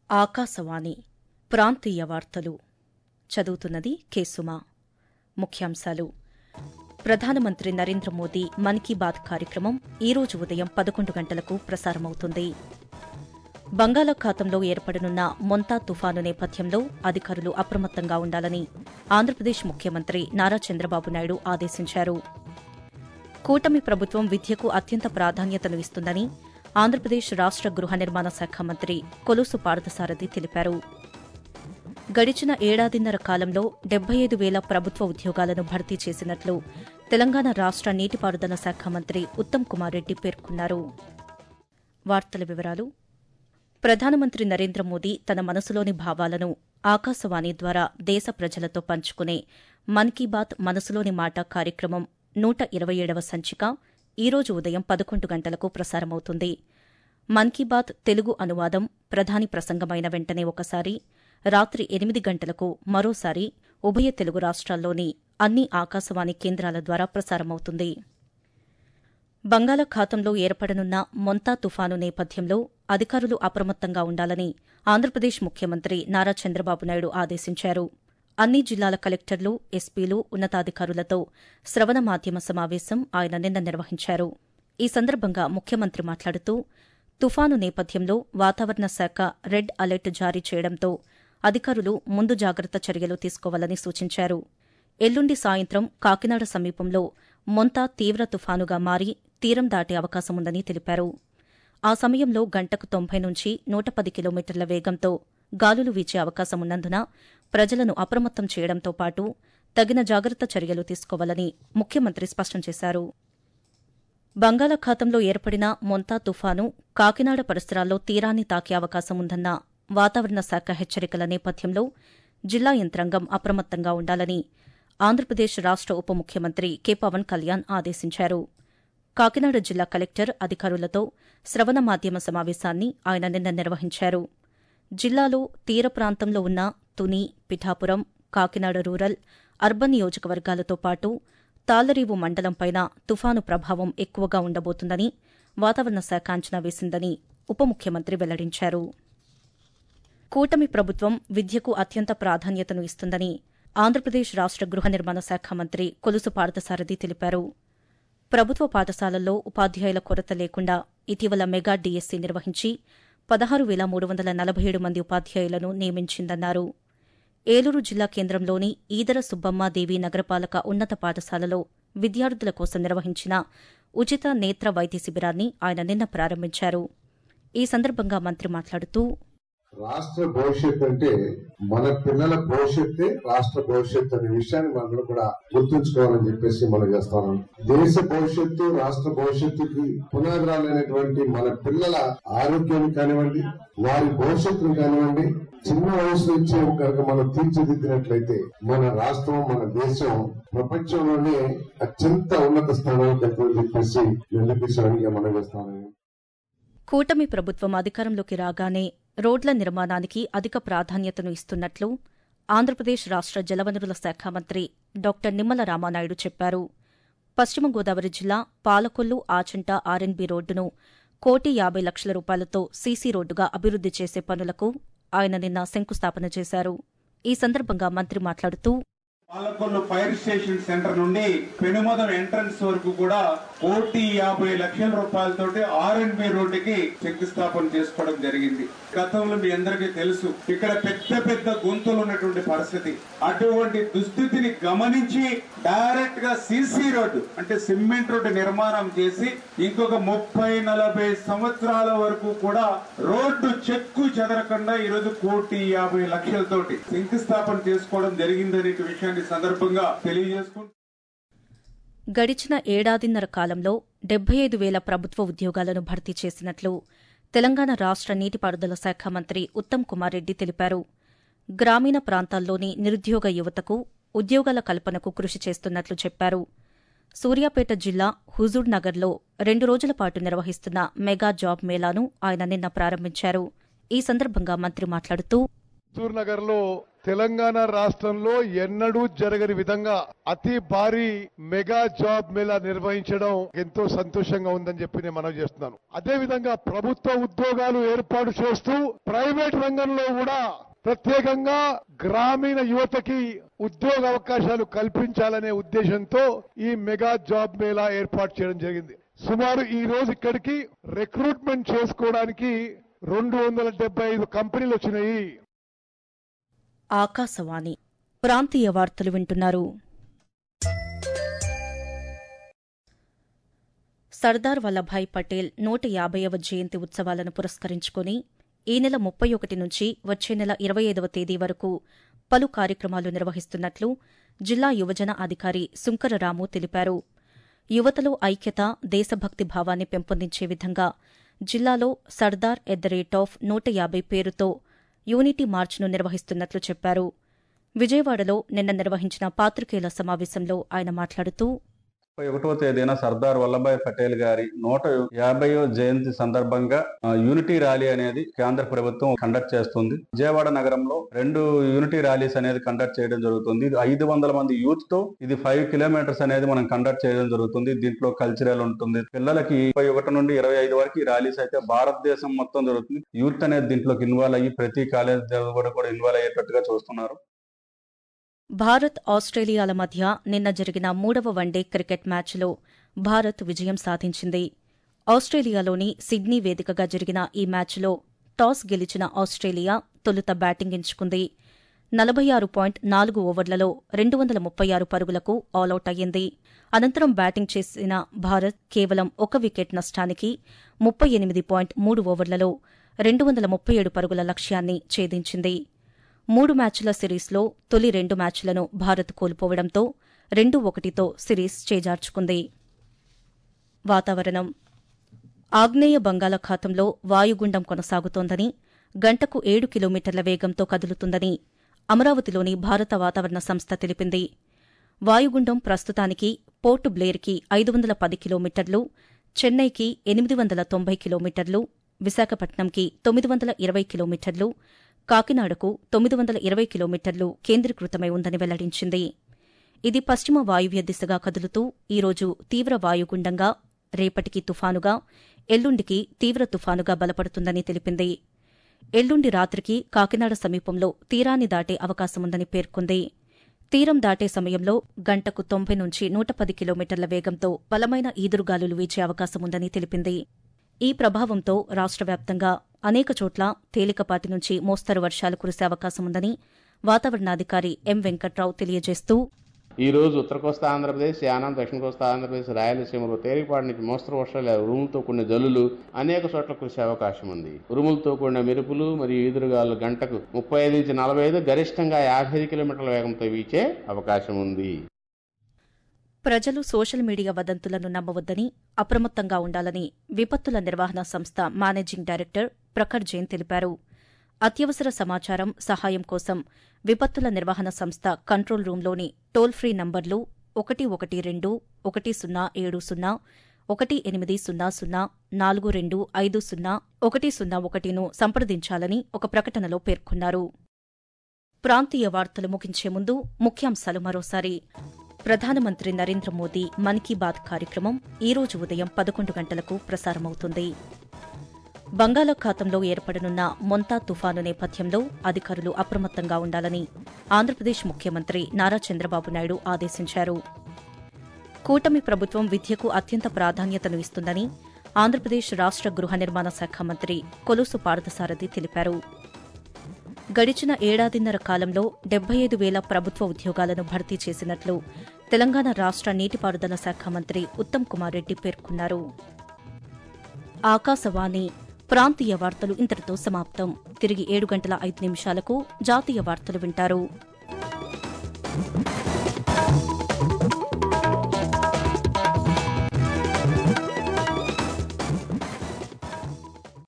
ఆకాశవాణి ప్రాంతీయ వార్తలు చదువుతున్నది కేసుమా ముఖ్యాంశాలు ప్రధానమంత్రి నరేంద్ర మోదీ మన్ కీ బాత్ కార్యక్రమం ఈ రోజు ఉదయం పదకొండు గంటలకు ప్రసారమవుతుంది బంగాళాఖాతంలో ఏర్పడనున్న మొంతా తుఫాను నేపథ్యంలో అధికారులు అప్రమత్తంగా ఉండాలని ఆంధ్రప్రదేశ్ ముఖ్యమంత్రి నారా చంద్రబాబు నాయుడు ఆదేశించారు కూటమి ప్రభుత్వం విద్యకు అత్యంత ప్రాధాన్యతను ఇస్తుందని ఆంధ్రప్రదేశ్ రాష్ట గృహ నిర్మాణ శాఖ మంత్రి కొలుసు పార్థసారథి తెలిపారు గడిచిన ఏడాదిన్నర కాలంలో డెబ్బై ఐదు వేల ప్రభుత్వ ఉద్యోగాలను భర్తీ చేసినట్లు తెలంగాణ రాష్ట నీటిపారుదల శాఖ మంత్రి ఉత్తమ్ కుమార్ రెడ్డి పేర్కొన్నారు వార్తల వివరాలు ప్రధానమంత్రి నరేంద్ర మోదీ తన మనసులోని భావాలను ఆకాశవాణి ద్వారా దేశ ప్రజలతో పంచుకునే మన్ కీ బాత్ మనసులోని మాట కార్యక్రమం నూట ఇరవై ఏడవ సంచిక ఈ రోజు ఉదయం పదకొండు గంటలకు ప్రసారమవుతుంది మన్ కీ బాత్ తెలుగు అనువాదం ప్రధాని ప్రసంగమైన వెంటనే ఒకసారి రాత్రి ఎనిమిది గంటలకు మరోసారి ఉభయ తెలుగు రాష్ట్రాల్లోని అన్ని ఆకాశవాణి కేంద్రాల ద్వారా ప్రసారమవుతుంది బంగాళాఖాతంలో ఏర్పడనున్న మొంతా తుఫాను నేపథ్యంలో అధికారులు అప్రమత్తంగా ఉండాలని ఆంధ్రప్రదేశ్ ముఖ్యమంత్రి నారా చంద్రబాబు నాయుడు ఆదేశించారు అన్ని జిల్లాల కలెక్టర్లు ఎస్పీలు ఉన్నతాధికారులతో శ్రవణ మాధ్యమ సమావేశం ఆయన నిన్న నిర్వహించారు ఈ సందర్భంగా ముఖ్యమంత్రి మాట్లాడుతూ తుఫాను నేపథ్యంలో వాతావరణ శాఖ రెడ్ అలర్ట్ జారీ చేయడంతో అధికారులు ముందు జాగ్రత్త చర్యలు తీసుకోవాలని సూచించారు ఎల్లుండి సాయంత్రం కాకినాడ సమీపంలో మొంతా తీవ్ర తుఫానుగా మారి తీరం దాటే అవకాశముందని తెలిపారు ఆ సమయంలో గంటకు తొంభై నుంచి నూట పది కిలోమీటర్ల వేగంతో గాలులు వీచే అవకాశమున్నందున ప్రజలను అప్రమత్తం చేయడంతో పాటు తగిన జాగ్రత్త చర్యలు తీసుకోవాలని ముఖ్యమంత్రి స్పష్టం చేశారు బంగాళాఖాతంలో ఏర్పడిన మొంతా తుఫాను కాకినాడ పరిసరాల్లో తీరాన్ని తాకే అవకాశం ఉందన్న వాతావరణ శాఖ హెచ్చరికల నేపథ్యంలో జిల్లా యంత్రాంగం అప్రమత్తంగా ఉండాలని ఆంధ్రప్రదేశ్ రాష్ట ఉప ముఖ్యమంత్రి కె పవన్ కళ్యాణ్ ఆదేశించారు కాకినాడ జిల్లా కలెక్టర్ అధికారులతో శ్రవణ మాధ్యమ సమావేశాన్ని ఆయన నిన్న నిర్వహించారు జిల్లాలో తీర ప్రాంతంలో ఉన్న తుని పిఠాపురం కాకినాడ రూరల్ అర్బన్ నియోజకవర్గాలతో పాటు తాళ్లరీవు మండలంపైన తుఫాను ప్రభావం ఎక్కువగా ఉండబోతుందని వాతావరణ శాఖ అంచనా వేసిందని ఉప ముఖ్యమంత్రి వెల్లడించారు కూటమి ప్రభుత్వం విద్యకు అత్యంత ప్రాధాన్యతను ఇస్తుందని ఆంధ్రప్రదేశ్ రాష్ట గృహ నిర్మాణ శాఖ మంత్రి కొలుసు పార్థసారథి తెలిపారు ప్రభుత్వ పాఠశాలల్లో ఉపాధ్యాయుల కొరత లేకుండా ఇటీవల మెగా డీఎస్సీ నిర్వహించి పదహారు వేల మూడు వందల నలభై ఏడు మంది ఉపాధ్యాయులను నియమించిందన్నారు ఏలూరు జిల్లా కేంద్రంలోని ఈదర సుబ్బమ్మాదేవి నగరపాలక ఉన్నత పాఠశాలలో విద్యార్థుల కోసం నిర్వహించిన ఉచిత నేత్ర వైద్య శిబిరాన్ని ఆయన నిన్న ప్రారంభించారు ఈ సందర్భంగా మంత్రి మాట్లాడుతూ రాష్ట్ర భవిష్యత్ అంటే మన పిల్లల భవిష్యత్తే రాష్ట్ర భవిష్యత్తు అనే విషయాన్ని మనందరూ కూడా గుర్తుంచుకోవాలని చెప్పేసి మనం చేస్తాను దేశ భవిష్యత్తు రాష్ట్ర భవిష్యత్తుకి పునాదిరాలైనటువంటి మన పిల్లల ఆరోగ్యాన్ని కానివ్వండి వారి భవిష్యత్తును కానివ్వండి చిన్న వయసు నుంచే కనుక మనం తీర్చిదిద్దినట్లయితే మన రాష్ట్రం మన దేశం ప్రపంచంలోనే అత్యంత ఉన్నత స్థానానికి వెళ్తుందని చెప్పేసి నిలబించడానికి మనం చేస్తాను కూటమి ప్రభుత్వం అధికారంలోకి రాగానే రోడ్ల నిర్మాణానికి అధిక ప్రాధాన్యతను ఇస్తున్నట్లు ఆంధ్రప్రదేశ్ రాష్ట జలవనరుల శాఖ మంత్రి డాక్టర్ నిమ్మల రామానాయుడు చెప్పారు పశ్చిమ గోదావరి జిల్లా పాలకొల్లు ఆచంట ఆర్ఎన్బి రోడ్డును కోటి యాబై లక్షల రూపాయలతో సీసీ రోడ్డుగా అభివృద్ది చేసే పనులకు ఆయన నిన్న శంకుస్థాపన చేశారు ఈ సందర్భంగా మంత్రి మాట్లాడుతూ పాలకొల్లు ఫైర్ స్టేషన్ సెంటర్ నుండి పెనుమదం ఎంట్రన్స్ వరకు కూడా కోటి యాభై లక్షల రూపాయలతోటి ఆర్ఎన్బి రోడ్డుకి శంకుస్థాపన చేసుకోవడం జరిగింది గతంలో మీ అందరికీ తెలుసు ఇక్కడ పెద్ద పెద్ద గుంతలు ఉన్నటువంటి పరిస్థితి అటువంటి దుస్థితిని గమనించి డైరెక్ట్ గా సిసి రోడ్డు అంటే సిమెంట్ రోడ్డు నిర్మాణం చేసి ఇంకొక ముప్పై నలభై సంవత్సరాల వరకు కూడా రోడ్డు చెక్కు చెదరకుండా ఈరోజు కోటి యాభై లక్షలతోటి శంకుస్థాపన చేసుకోవడం జరిగిందనే విషయాన్ని సందర్భంగా తెలియజేసుకుంటూ గడిచిన ఏడాదిన్నర కాలంలో డెబ్బై ఐదు వేల ప్రభుత్వ ఉద్యోగాలను భర్తీ చేసినట్లు తెలంగాణ రాష్ట నీటిపారుదల శాఖ మంత్రి ఉత్తమ్ కుమార్ రెడ్డి తెలిపారు గ్రామీణ ప్రాంతాల్లోని నిరుద్యోగ యువతకు ఉద్యోగాల కల్పనకు కృషి చేస్తున్నట్లు చెప్పారు సూర్యాపేట జిల్లా హుజూర్ నగర్లో రెండు రోజుల పాటు నిర్వహిస్తున్న మెగా జాబ్ మేళాను ఆయన నిన్న ప్రారంభించారు ఈ సందర్భంగా మంత్రి మాట్లాడుతూ హుజూర్ నగర్ లో తెలంగాణ రాష్ట్రంలో ఎన్నడూ జరగని విధంగా అతి భారీ మెగా జాబ్ మేళా నిర్వహించడం ఎంతో సంతోషంగా ఉందని చెప్పి నేను మనవి చేస్తున్నాను అదే విధంగా ప్రభుత్వ ఉద్యోగాలు ఏర్పాటు చేస్తూ ప్రైవేట్ రంగంలో కూడా ప్రత్యేకంగా గ్రామీణ యువతకి ఉద్యోగ అవకాశాలు కల్పించాలనే ఉద్దేశంతో ఈ మెగా జాబ్ మేళా ఏర్పాటు చేయడం జరిగింది సుమారు ఈ రోజు ఇక్కడికి రిక్రూట్మెంట్ చేసుకోవడానికి రెండు వందల డెబ్బై ఐదు కంపెనీలు వచ్చినాయి ఆకాశవాణి ప్రాంతీయ వార్తలు వింటున్నారు సర్దార్ వల్లభాయ్ పటేల్ నూట యాభైవ జయంతి ఉత్సవాలను పురస్కరించుకుని ఈ నెల ముప్పై ఒకటి నుంచి వచ్చే నెల ఇరవై ఐదవ తేదీ వరకు పలు కార్యక్రమాలు నిర్వహిస్తున్నట్లు జిల్లా యువజన అధికారి సుంకరరాము తెలిపారు యువతలో ఐక్యత దేశభక్తి భావాన్ని పెంపొందించే విధంగా జిల్లాలో Sardar at the rate of నూట యాభై పేరుతో యూనిటీ మార్చ్ను నిర్వహిస్తున్నట్లు చెప్పారు విజయవాడలో నిన్న నిర్వహించిన పాత్రికేయుల సమావేశంలో ఆయన మాట్లాడుతూ ముప్పై ఒకటవ తేదీన సర్దార్ వల్లభాయ్ పటేల్ గారి నూట యాభైవ జయంతి సందర్భంగా ఆ, యూనిటీ ర్యాలీ అనేది కేంద్ర ప్రభుత్వం కండక్ట్ చేస్తుంది విజయవాడ నగరంలో రెండు యూనిటీ ర్యాలీస్ అనేది కండక్ట్ చేయడం జరుగుతుంది ఇది ఐదు వందల మంది యూత్ తో ఇది ఫైవ్ కిలోమీటర్స్ అనేది మనం కండక్ట్ చేయడం జరుగుతుంది దీంట్లో కల్చరల్ ఉంటుంది పిల్లలకి ముప్పై ఒకటి నుండి ఇరవై ఐదు వరకు ఈ ర్యాలీస్ అయితే భారతదేశం మొత్తం జరుగుతుంది యూత్ అనేది దీంట్లోకి ఇన్వాల్వ్ అయ్యి ప్రతి కాలేజ్ కూడా కూడా ఇన్వాల్వ్ అయ్యేటట్టుగా చూస్తున్నారు భారత్ ఆస్ట్రేలియాల మధ్య నిన్న జరిగిన మూడవ వన్డే క్రికెట్ మ్యాచ్లో భారత్ విజయం సాధించింది ఆస్ట్రేలియాలోని సిడ్నీ వేదికగా జరిగిన ఈ మ్యాచ్లో టాస్ గెలిచిన ఆస్ట్రేలియా తొలుత బ్యాటింగ్ ఎంచుకుంది నలభై ఆరు పాయింట్ నాలుగు ఓవర్లలో రెండు వందల ముప్పై ఆరు పరుగులకు ఆలౌట్ అయ్యింది అనంతరం బ్యాటింగ్ చేసిన భారత్ కేవలం ఒక వికెట్ నష్టానికి ముప్పై ఎనిమిది పాయింట్ మూడు ఓవర్లలో రెండు వందల ముప్పై ఏడు పరుగుల లక్ష్యాన్ని ఛేదించింది మూడు మ్యాచ్ల సిరీస్లో తొలి రెండు మ్యాచ్లను భారత్ కోల్పోవడంతో రెండు ఒకటితో సిరీస్ చేజార్చుకుంది వాతావరణం ఆగ్నేయ బంగాళాఖాతంలో వాయుగుండం కొనసాగుతోందని గంటకు ఏడు కిలోమీటర్ల వేగంతో కదులుతుందని అమరావతిలోని భారత వాతావరణ సంస్థ తెలిపింది వాయుగుండం ప్రస్తుతానికి పోర్టు బ్లేర్కి ఐదు వందల పది కిలోమీటర్లు చెన్నైకి ఎనిమిది వందల తొంభై కిలోమీటర్లు విశాఖపట్నంకి తొమ్మిది వందల ఇరవై కిలోమీటర్లు కాకినాడకు తొమ్మిది వందల ఇరవై కిలోమీటర్లు కేంద్రీకృతమై ఉందని వెల్లడించింది ఇది పశ్చిమ వాయువ్య దిశగా కదులుతూ ఈరోజు తీవ్ర వాయుగుండంగా రేపటికి తుఫానుగా ఎల్లుండికి తీవ్ర తుఫానుగా బలపడుతుందని తెలిపింది ఎల్లుండి రాత్రికి కాకినాడ సమీపంలో తీరాన్ని దాటే అవకాశముందని పేర్కొంది తీరం దాటే సమయంలో గంటకు తొంభై నుంచి నూట పది కిలోమీటర్ల వేగంతో బలమైన ఈదురుగాలులు వీచే అవకాశముందని తెలిపింది ఈ ప్రభావంతో రాష్ట్ర వ్యాప్తంగా అనేక చోట్ల తేలికపాటి నుంచి మోస్తరు వర్షాలు కురిసే అవకాశముందని వాతావరణాధికారి ఎం వెంకట్రావు తెలియజేస్తూ ఈ రోజు ఉత్తర కోస్తా ఆంధ్రప్రదేశ్ యానం దక్షిణ కోస్తా ఆంధ్రప్రదేశ్ రాయలసీమలో తేలికపాటి నుంచి మోస్తరు వర్షాలు ఉరుములతో కూడిన జల్లులు అనేక చోట్ల కురిసే అవకాశం ఉంది ఉరుములతో కూడిన మెరుపులు మరియు ఈదురుగాలు గంటకు ముప్పై ఐదు నుంచి నలభై ఐదు గరిష్టంగా యాభై ఐదు కిలోమీటర్ల వేగంతో వీచే అవకాశం ఉంది ప్రజలు సోషల్ మీడియా వదంతులను నమ్మవద్దని అప్రమత్తంగా ఉండాలని విపత్తుల నిర్వహణ సంస్థ మేనేజింగ్ డైరెక్టర్ ప్రఖర్ జైన్ తెలిపారు అత్యవసర సమాచారం సహాయం కోసం విపత్తుల నిర్వహణ సంస్థ కంట్రోల్ రూంలోని టోల్ ఫ్రీ నంబర్లు ఒకటి ఒకటి రెండు ఒకటి సున్నా ఏడు సున్నా ఒకటి ఎనిమిది సున్నా సున్నా నాలుగు రెండు ఐదు సున్నా ఒకటి సున్నా ఒకటిను సంప్రదించాలని ఒక ప్రకటనలో పేర్కొన్నారు ప్రాంతీయ వార్తలు ముగించే ముందు ముఖ్యాంశాలు మరోసారి ప్రధానమంత్రి నరేంద్ర మోదీ మన్ కీ బాత్ కార్యక్రమం ఈ రోజు ఉదయం పదకొండు గంటలకు ప్రసారమవుతుంది బంగాళాఖాతంలో ఏర్పడనున్న మొంతా తుఫాను నేపథ్యంలో అధికారులు అప్రమత్తంగా ఉండాలని ఆంధ్రప్రదేశ్ ముఖ్యమంత్రి నారా చంద్రబాబు నాయుడు ఆదేశించారు కూటమి ప్రభుత్వం విద్యకు అత్యంత ప్రాధాన్యతను ఇస్తుందని ఆంధ్రప్రదేశ్ రాష్ట గృహ నిర్మాణ శాఖ మంత్రి కొలుసు పార్థసారథి తెలిపారు గడిచిన ఏడాదిన్నర కాలంలో డెబ్బై ఐదు వేల ప్రభుత్వ ఉద్యోగాలను భర్తీ చేసినట్లు తెలంగాణ రాష్ట నీటిపారుదల శాఖ మంత్రి ఉత్తమ్ కుమార్ రెడ్డి పేర్కొన్నారు ఆకాశవాణి ప్రాంతీయ వార్తలు ఇంతటితో సమాప్తం తిరిగి ఏడు గంటల ఐదు నిమిషాలకు జాతీయ వార్తలు వింటారు